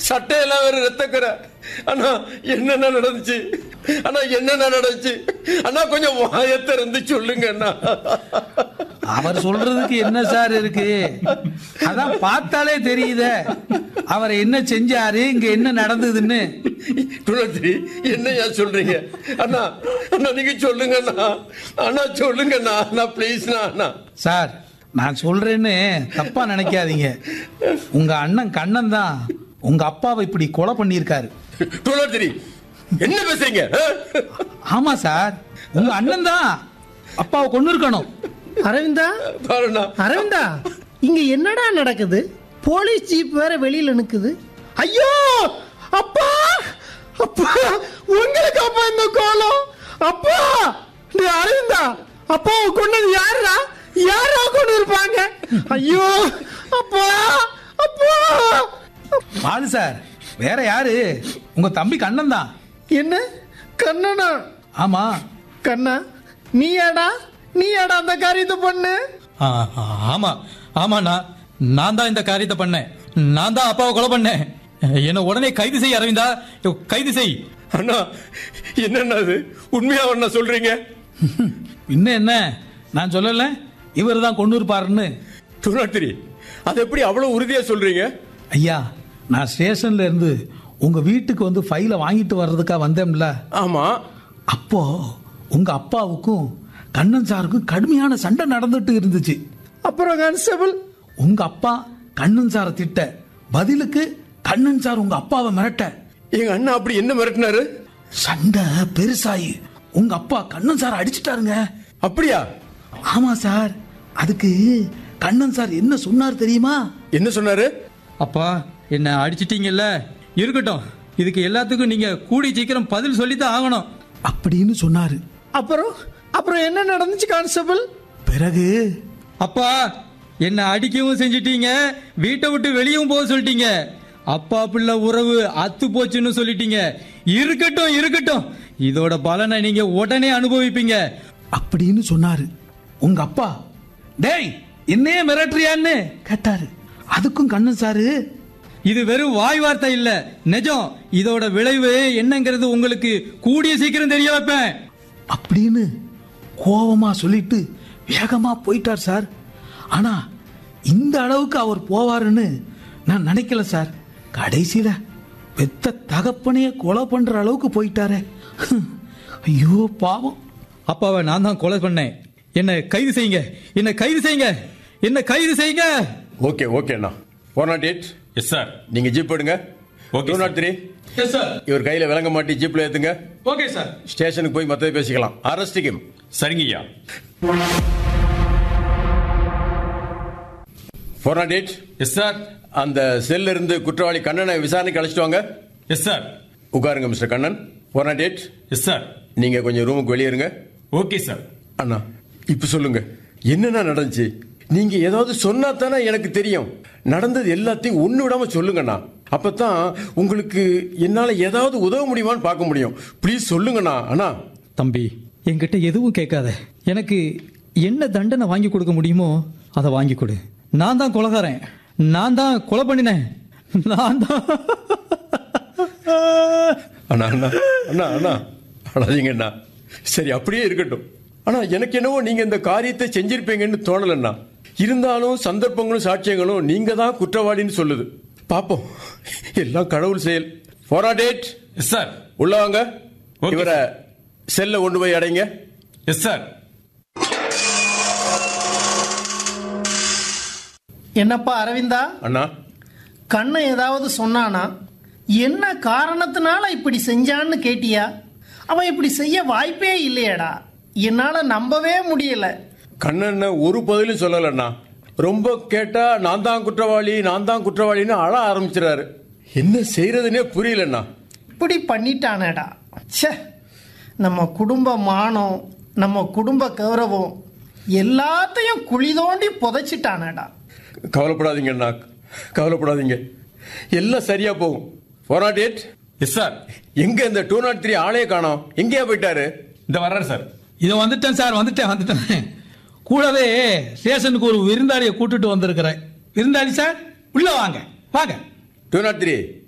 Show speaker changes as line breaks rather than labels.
சட்டையெல்லாம் வேற ரத்தக்கரை அண்ணா என்னென்ன நடந்துச்சு அண்ணா என்னென்ன நடந்துச்சு அண்ணா கொஞ்சம் வாயத்தை இருந்து சொல்லுங்க அண்ணா
அவர் சொல்றதுக்கு என்ன சார் இருக்கு அதான் பார்த்தாலே தெரியுதே அவர் என்ன செஞ்சாரு இங்க என்ன நடந்ததுன்னு
துளசி என்னையா சொல்றீங்க அண்ணா அண்ணா நீங்க சொல்லுங்க அண்ணா அண்ணா சொல்லுங்க அண்ணா அண்ணா ப்ளீஸ்ண்ணா அண்ணா
சார் நான் சொல்றேன்னு தப்பா நினைக்காதீங்க உங்க அண்ணன் கண்ணன் தான் உங்க அப்பாவை இப்படி கொலை பண்ணியிருக்காரு
துளசி என்ன பேசுறீங்க ஆ?
ஆமா சார் உங்க அண்ணன் தான் அப்பாவை கொண்டு இருக்கணும்
அரவிந்தா
பாருண்ணா
அரவிந்தா இங்க என்னடா நடக்குது போலீஸ் ஜீப் வேற வெளியில நிக்குது ஐயோ அப்பா அப்பா உங்களுக்கு அப்பா இந்த கோலம் அப்பா டேய் அரவிந்தா அப்பாவை கொண்டது யாருடா யாரா கொண்டு இருப்பாங்க ஐயோ அப்பா அப்பா
பாலு சார் வேற யாரு உங்க தம்பி கண்ணன் தான்
என்ன கண்ணனா
ஆமா
கண்ணா நீயாடா நீயாடா அந்த காரியத்தை பண்ணு
ஆ, ஆ, ஆமா ஆமாண்ணா நான் தான் இந்த காரியத்தை பண்ணேன் நான் தான் அப்பாவை கொலை பண்ணேன் என்ன உடனே கைது செய் அரவிந்தா கைது செய்
அண்ணா என்னண்ணா இது உண்மையா அண்ணா சொல்றீங்க
இன்னும் என்ன நான் சொல்லல இவர் தான் கொண்டு இருப்பாருன்னு
துணாத்திரி அது எப்படி அவ்வளவு உறுதியா சொல்றீங்க
ஐயா நான் ஸ்டேஷன்ல இருந்து உங்க வீட்டுக்கு வந்து ஃபைலை வாங்கிட்டு வர்றதுக்காக வந்தேன்ல
ஆமா
அப்போ உங்க அப்பாவுக்கும் கண்ணன் சாருக்கும் கடுமையான சண்டை நடந்துட்டு இருந்துச்சு
அப்புறம் கான்ஸ்டபிள்
உங்க அப்பா கண்ணன் சாரை திட்ட பதிலுக்கு கண்ணன் சார் உங்க அப்பாவை மிரட்ட
எங்க அண்ணா அப்படி என்ன மிரட்டினாரு
சண்டை பெருசாயி உங்க அப்பா கண்ணன் சார் அடிச்சிட்டாருங்க
அப்படியா
ஆமா சார் அதுக்கு கண்ணன் சார் என்ன சொன்னார் தெரியுமா
என்ன சொன்னாரு
அப்பா என்ன அடிச்சிட்டீங்கல்ல இருக்கட்டும் இதுக்கு எல்லாத்துக்கும் நீங்க கூடி சீக்கிரம் பதில் சொல்லித்தான் ஆகணும்
அப்படின்னு சொன்னாரு
அப்புறம் அப்புறம் என்ன நடந்துச்சு கான்ஸ்டபிள்
பிறகு
அப்பா என்ன அடிக்கவும் செஞ்சிட்டீங்க வீட்டை விட்டு வெளியவும் போக சொல்லிட்டீங்க அப்பா பிள்ளை உறவு அத்து போச்சுன்னு சொல்லிட்டீங்க இருக்கட்டும் இருக்கட்டும் இதோட பலனை நீங்க உடனே அனுபவிப்பீங்க
அப்படின்னு சொன்னாரு உங்க அப்பா டேய் என்னையே மிரட்டுறியான்னு கேட்டாரு அதுக்கும் கண்ணன் சாரு
இது வெறும் வாய் வார்த்தை இல்ல நிஜம் இதோட விளைவு என்னங்கிறது உங்களுக்கு கூடிய சீக்கிரம் தெரிய வைப்பேன்
அப்படின்னு கோவமா சொல்லிட்டு வேகமா போயிட்டார் சார் ஆனா இந்த அளவுக்கு அவர் போவாருன்னு நான் நினைக்கல சார் கடைசியில பெத்த தகப்பனையே கொலை பண்ற அளவுக்கு போயிட்டாரே ஹம், ஐயோ பாவம்
அப்பாவை நான் தான் கொலை பண்ணேன் என்ன கைது செய்யுங்க என்ன கைது செய்யுங்க என்ன கைது செய்யுங்க
ஓகே ஓகே அண்ணா four nought eight
yes sir
நீங்க ஜீப் எடுங்க
Okay,
two nought three
yes sir
இவர் கையில விளங்க மாட்டி ஜீப்ல ஏத்துங்க
ஓகே சார்
ஸ்டேஷனுக்கு போய் மத்ததை பேசிக்கலாம் அரஸ்டிக்கும்
சரிங்கய்யா
four nought eight
yes sir
அந்த செல்ல இருந்து குற்றவாளி கண்ணனை விசாரணைக்கு அழைச்சிட்டு வாங்க
எஸ் சார்
உட்காருங்க mister Kannan four nought eight
yes sir
நீங்க கொஞ்சம் ரூமுக்கு வெளியே இருங்க
ஓகே சார்
அண்ணா இப்ப சொல்லுங்க என்னென்ன நடந்துச்சு நீங்க ஏதாவது சொன்னா தானே எனக்கு தெரியும் நடந்தது எல்லாத்தையும் ஒண்ணு விடாம சொல்லுங்கண்ணா அப்பதான் உங்களுக்கு என்னால ஏதாவது உதவ முடியுமான்னு பார்க்க முடியும் ப்ளீஸ் சொல்லுங்கண்ணா அண்ணா
தம்பி என்கிட்ட எதுவும் கேட்காத எனக்கு என்ன தண்டனை வாங்கி கொடுக்க முடியுமோ அதை வாங்கி கொடு நான் தான் கொலகாரன் நான் தான் கொலை பண்ணினேன் நான் தான்
அண்ணா அண்ணா அண்ணா அண்ணா அழாதீங்க அண்ணா சரி அப்படியே இருக்கட்டும் ஆனா எனக்கு என்னவோ நீங்க இந்த காரியத்தை செஞ்சிருப்பீங்கன்னு தோணலண்ணா இருந்தாலும் சந்தர்ப்பங்களும் சாட்சியங்களும் நீங்க தான் குற்றவாளின்னு சொல்லுது பாப்போம் எல்லாம் கடவுள் செயல் ஃபோர் டேட்
எஸ் சார்
உள்ள வாங்க
Okay,
இவரை செல்ல கொண்டு போய் அடைங்க
எஸ் சார்
என்னப்பா அரவிந்தா
அண்ணா
கண்ணன் ஏதாவது சொன்னானா என்ன காரணத்தினால இப்படி செஞ்சான்னு கேட்டியா அவன் இப்படி செய்ய வாய்ப்பே இல்லையேடா என்னால நம்பவே முடியல
கண்ணன் ஒரு பதிலும் சொல்லலண்ணா ரொம்ப கேட்டா நான் தான் குற்றவாளி நான் தான் குற்றவாளின்னு அழ ஆரம்பிச்சிடாரு என்ன செய்யறதுனே புரியலண்ணா
இப்படி பண்ணிட்டானேடா ச்சே நம்ம குடும்ப மானம் நம்ம குடும்ப கௌரவம் எல்லாத்தையும் குழி தோண்டி புதைச்சிட்டானேடா
கவலைப்படாதீங்க அண்ணா கவலைப்படாதீங்க எல்லாம் சரியா போகும் four nought eight
yes sir
எங்க இந்த டூ நாட் த்ரீ ஆளே காணோம் எங்கேயா போயிட்டாரு
இந்த வர்றாரு சார்
இதோ வந்துட்டேன் சார் வந்துட்டேன் வந்துட்டேன் கூடவே ஸ்டேஷனுக்கு ஒரு விருந்தாளியை கூட்டிட்டு வந்திருக்கிறேன் விருந்தாளி சார் உள்ள வாங்க வாங்க
டூ நாட் த்ரீ